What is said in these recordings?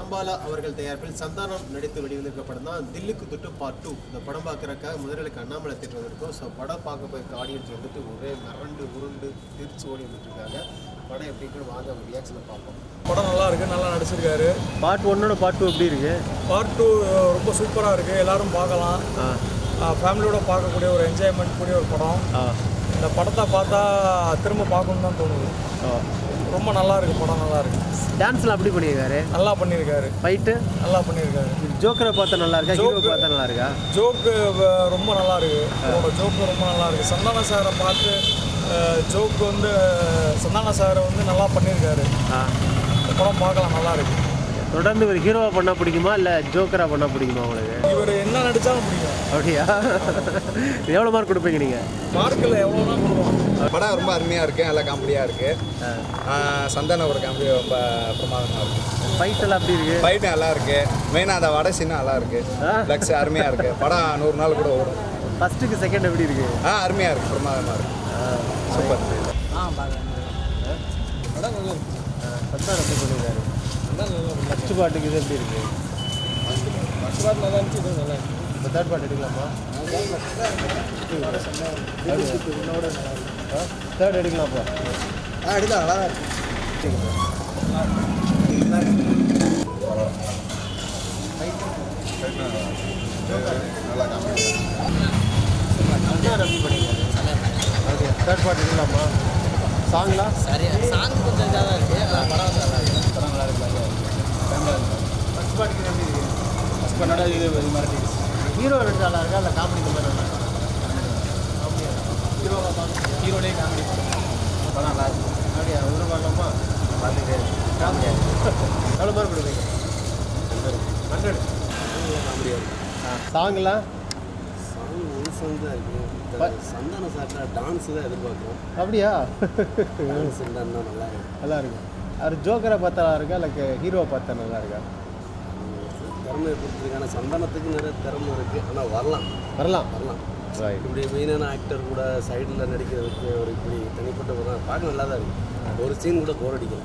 ராம்பாலா அவர்கள் தயாரிப்பில் சந்தானம் நடித்து வெளிவந்திருக்க படம் தான் தில்லுக்கு துட்டு பார்ட் டூ இந்த படம் பார்க்குறக்காக முதலுக்கு அண்ணாமலை தேட்டர் வந்திருக்கோம் ஸோ படம் பார்க்க போயிருக்க ஆடியன்ஸ் வந்துட்டு ஒரே மிரண்டு உருண்டு திருச்சி ஓடி வந்துட்டு இருக்காங்க படம் எப்படி இருக்குன்னு வாங்க அவங்க ரியாக்ஷனை பார்ப்போம் படம் நல்லா இருக்கு நல்லா நடிச்சிருக்காரு பார்ட் ஒன்னோட பார்ட் டூ எப்படி இருக்கு பார்ட் டூ ரொம்ப சூப்பராக இருக்கு எல்லாரும் பார்க்கலாம் ஃபேமிலியோட பார்க்கக்கூடிய ஒரு என்ஜாய்மெண்ட் கூடிய ஒரு படம் இந்த படத்தை பார்த்தா திரும்ப பார்க்கணும்னு தான் தோணுது ரொம்ப நல்லா இருக்கு படம் நல்லா இருக்கு டான்ஸ்லாம் அப்படி பண்ணியிருக்காரு நல்லா பண்ணியிருக்காரு ஃபைட்டு நல்லா பண்ணியிருக்காரு ஜோக்கரை பார்த்தா நல்லா இருக்கா ஹீரோ பார்த்தா நல்லா இருக்கா ஜோக்கு வ- ரொம்ப நல்லா இருக்கு அவரோட ஜோக்கு ரொம்ப நல்லா இருக்கு சந்தான சாரை பார்த்து ஜோக்கு வந்து சந்தான சாரை வந்து நல்லா பண்ணியிருக்காரு இந்த படம் பார்க்கலாம் நல்லா இருக்கு தொடர்ந்து ஒரு ஹீரோவா பண்ணா பிடிக்குமா இல்லை ஜோக்கரா பண்ணா பிடிக்குமா உங்களுக்கு இவர் என்ன நடிச்சாலும் பிடிக்கும் அப்படியா எவ்வளோ மார்க் கொடுப்பீங்க நீங்கள் மார்க்கில் எவ்வளோனா கொடுக்கலாம் படம் ரொம்ப அருமையாக இருக்குது நல்லா காமெடியாக இருக்குது சந்தான ஒரு காமெடி ரொம்ப பிரமாதமாக இருக்குது ஃபைட் எல்லாம் எப்படி இருக்கு ஃபைட் நல்லா இருக்கு மெயினாக அந்த வடை சீனும் நல்லா இருக்கு லக்ஸ் அருமையாக இருக்கு படம் நூறு நாள் கூட ஓடும் ஃபர்ஸ்ட்டுக்கு செகண்ட் எப்படி இருக்கு ஆ அருமையாக இருக்கு பிரமாதமாக இருக்கு சூப்பர் சந்தானம் எப்படி பண்ணியிருக்காரு ஃபஸ்ட்டு பாட்டுக்கு இது எப்படி இருக்கு இப்போ தேர்ட் பாட்டு எடுக்கலாமா தேர்ட் எடுக்கலாம்ப்பா ஆ எடுக்கலாம் நல்லா தான் இருக்கு சந்தானம் எப்படி பண்ணியிருக்காரு ஓகே தேர்ட் பாட்டு எடுக்கலாமா சாங்லாம் சரியா சாங் கொஞ்சம் இதாக தான் இருக்குது ஆனால் படம் வந்து நல்லா இருக்கு படம் நல்லா இருக்குல்ல ஃபஸ்ட் பாட்டுக்கு எப்படி இருக்கு ஃபஸ்ட் பண்ணோட இது இது மாதிரி ஹீரோ நடிச்சா நல்லா இருக்கா இல்லை காமெடி இந்த மாதிரி நல்லா இருக்கா ஹீரோடே காமெடி படம் நல்லா இருக்கு அப்படியா ஒரு பார்க்கலாமா பார்த்துட்டு காமெடியா எவ்வளோ மார்க் கொடுப்பீங்க ஹண்ட்ரட் சாங்லாம் சாங் ஒன்சம் தான் இருக்குது ப- சந்தான சார்ட்ட டான்ஸ் தான் எதிர்பார்க்குறோம் அப்படியா டான்ஸ் இருந்தால் நல்லா இருக்கும் நல்லா இருக்கு அவர் ஜோக்கரை பார்த்தா நல்லா இருக்கா இல்லை ஹீரோவை பார்த்தா நல்லா இருக்கா திறமையை பொறுத்திருக்கான சந்தானத்துக்கு நிறைய திறமை இருக்குது ஆனால் வரலாம் வரலாம் வரலாம் ரைட் இப்படி மெயினான ஆக்டர் கூட சைடில் நடிக்கிறதுக்கு ஒரு இப்படி தனிப்பட்ட ஒரு பார்க்க நல்லா தான் இருக்குது ஒரு சீன் கூட போர் அடிக்கல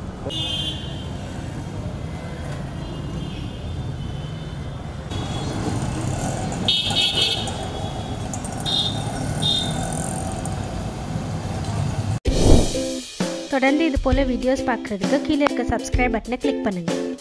தொடர்ந்து இது போல் வீடியோஸ் பார்க்குறதுக்கு கீழே இருக்க சப்ஸ்கிரைப் பட்டனை கிளிக் பண்ணுங்கள்